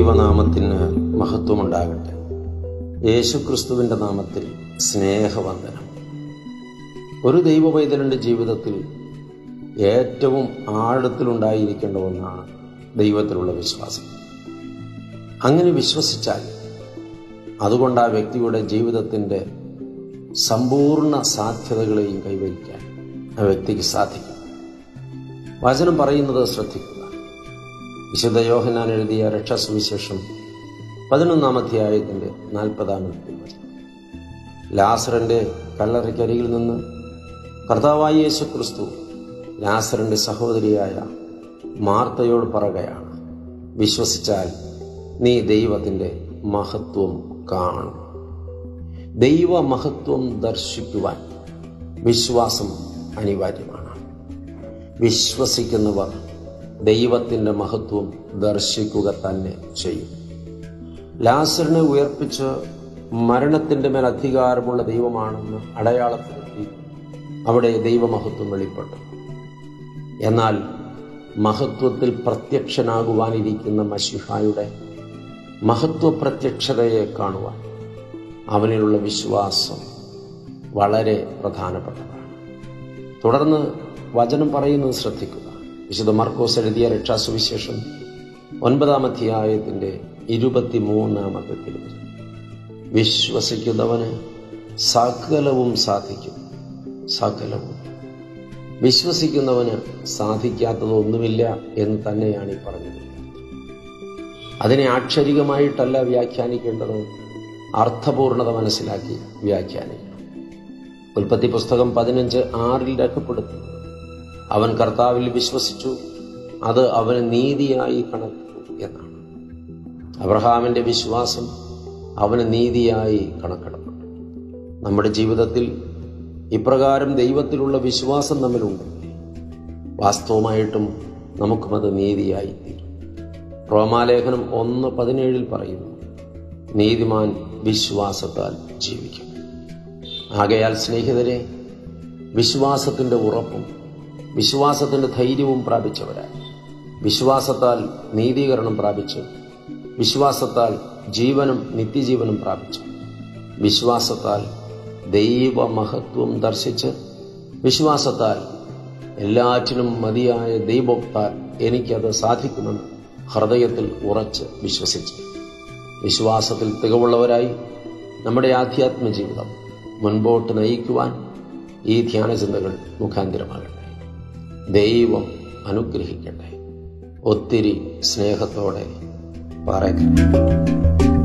ദൈവനാമത്തിന് മഹത്വമുണ്ടാകട്ടെ യേശുക്രിസ്തുവിൻ്റെ നാമത്തിൽ സ്നേഹവന്ദനം ഒരു ദൈവ പൈതലിൻ്റെ ജീവിതത്തിൽ ഏറ്റവും ആഴത്തിലുണ്ടായിരിക്കേണ്ട ഒന്നാണ് ദൈവത്തിലുള്ള വിശ്വാസം അങ്ങനെ വിശ്വസിച്ചാൽ അതുകൊണ്ട് ആ വ്യക്തിയുടെ ജീവിതത്തിൻ്റെ സമ്പൂർണ്ണ സാധ്യതകളെയും കൈവരിക്കാൻ ആ വ്യക്തിക്ക് സാധിക്കും വചനം പറയുന്നത് ശ്രദ്ധിക്കുക വിശുദ്ധ യോഹനാൻ എഴുതിയ രക്ഷാസുവിശേഷം പതിനൊന്നാം അധ്യായത്തിൻ്റെ നാൽപ്പതാമത്തെ വചനം ലാസറിൻ്റെ കല്ലറയ്ക്കരികിൽ നിന്ന് കർത്താവായ യേശു ക്രിസ്തു ലാസറിൻ്റെ സഹോദരിയായ മാർത്തയോട് പറയുകയാണ് വിശ്വസിച്ചാൽ നീ ദൈവത്തിൻ്റെ മഹത്വം കാണും ദൈവ മഹത്വം ദർശിക്കുവാൻ വിശ്വാസം അനിവാര്യമാണ് വിശ്വസിക്കുന്നവർ ദൈവത്തിൻ്റെ മഹത്വം ദർശിക്കുക തന്നെ ചെയ്യും ലാസറിനെ ഉയർപ്പിച്ച് മരണത്തിൻ്റെ മേൽ അധികാരമുള്ള ദൈവമാണെന്ന് അടയാളപ്പെടുത്തി അവിടെ ദൈവമഹത്വം വെളിപ്പെട്ടു എന്നാൽ മഹത്വത്തിൽ പ്രത്യക്ഷനാകുവാനിരിക്കുന്ന മഷിഹായുടെ മഹത്വ പ്രത്യക്ഷതയെ കാണുവാൻ അവനിലുള്ള വിശ്വാസം വളരെ പ്രധാനപ്പെട്ടതാണ് തുടർന്ന് വചനം പറയുന്നത് ശ്രദ്ധിക്കുക വിശുദ്ധ മർക്കോസ് എഴുതിയ രക്ഷാസുവിശേഷം ഒൻപതാം അധ്യായത്തിൻ്റെ ഇരുപത്തിമൂന്നാമത്തെ തിരുവചനം വിശ്വസിക്കുന്നവന് സകലവും സാധിക്കും സകലവും വിശ്വസിക്കുന്നവന് സാധിക്കാത്തതൊന്നുമില്ല എന്ന് തന്നെയാണ് ഈ പറഞ്ഞത് അതിനെ ആക്ഷരികമായിട്ടല്ല വ്യാഖ്യാനിക്കേണ്ടത് അർത്ഥപൂർണത മനസ്സിലാക്കി വ്യാഖ്യാനിക്കണം ഉൽപ്പത്തി പുസ്തകം പതിനഞ്ച് ആറിൽ രേഖപ്പെടുത്തുന്നു അവൻ കർത്താവിൽ വിശ്വസിച്ചു അത് അവന് നീതിയായി കണക്കു എന്നാണ് അബ്രഹാമിന്റെ വിശ്വാസം അവന് നീതിയായി കണക്കിടപ്പെട്ടു നമ്മുടെ ജീവിതത്തിൽ ഇപ്രകാരം ദൈവത്തിലുള്ള വിശ്വാസം നമ്മിലുണ്ടെങ്കിൽ വാസ്തവമായിട്ടും നമുക്കും അത് നീതിയായി തീരും റോമാലേഖനം ഒന്ന് പതിനേഴിൽ പറയുന്നു നീതിമാൻ വിശ്വാസത്താൽ ജീവിക്കും ആകയാൽ സ്നേഹിതരെ വിശ്വാസത്തിൻ്റെ ഉറപ്പും വിശ്വാസത്തിൻ്റെ ധൈര്യവും പ്രാപിച്ചവരായി വിശ്വാസത്താൽ നീതീകരണം പ്രാപിച്ചു വിശ്വാസത്താൽ ജീവനും നിത്യജീവനും പ്രാപിച്ചു വിശ്വാസത്താൽ ദൈവമഹത്വം ദർശിച്ച് വിശ്വാസത്താൽ എല്ലാറ്റിനും മതിയായ ദൈവോക്താൽ എനിക്കത് സാധിക്കുമെന്ന് ഹൃദയത്തിൽ ഉറച്ച് വിശ്വസിച്ച് വിശ്വാസത്തിൽ തികവുള്ളവരായി നമ്മുടെ ആധ്യാത്മ ജീവിതം മുൻപോട്ട് നയിക്കുവാൻ ഈ ധ്യാനചിന്തകൾ മുഖാന്തിരമാകട്ടെ ദൈവം അനുഗ്രഹിക്കട്ടെ ഒത്തിരി സ്നേഹത്തോടെ പറയുന്നു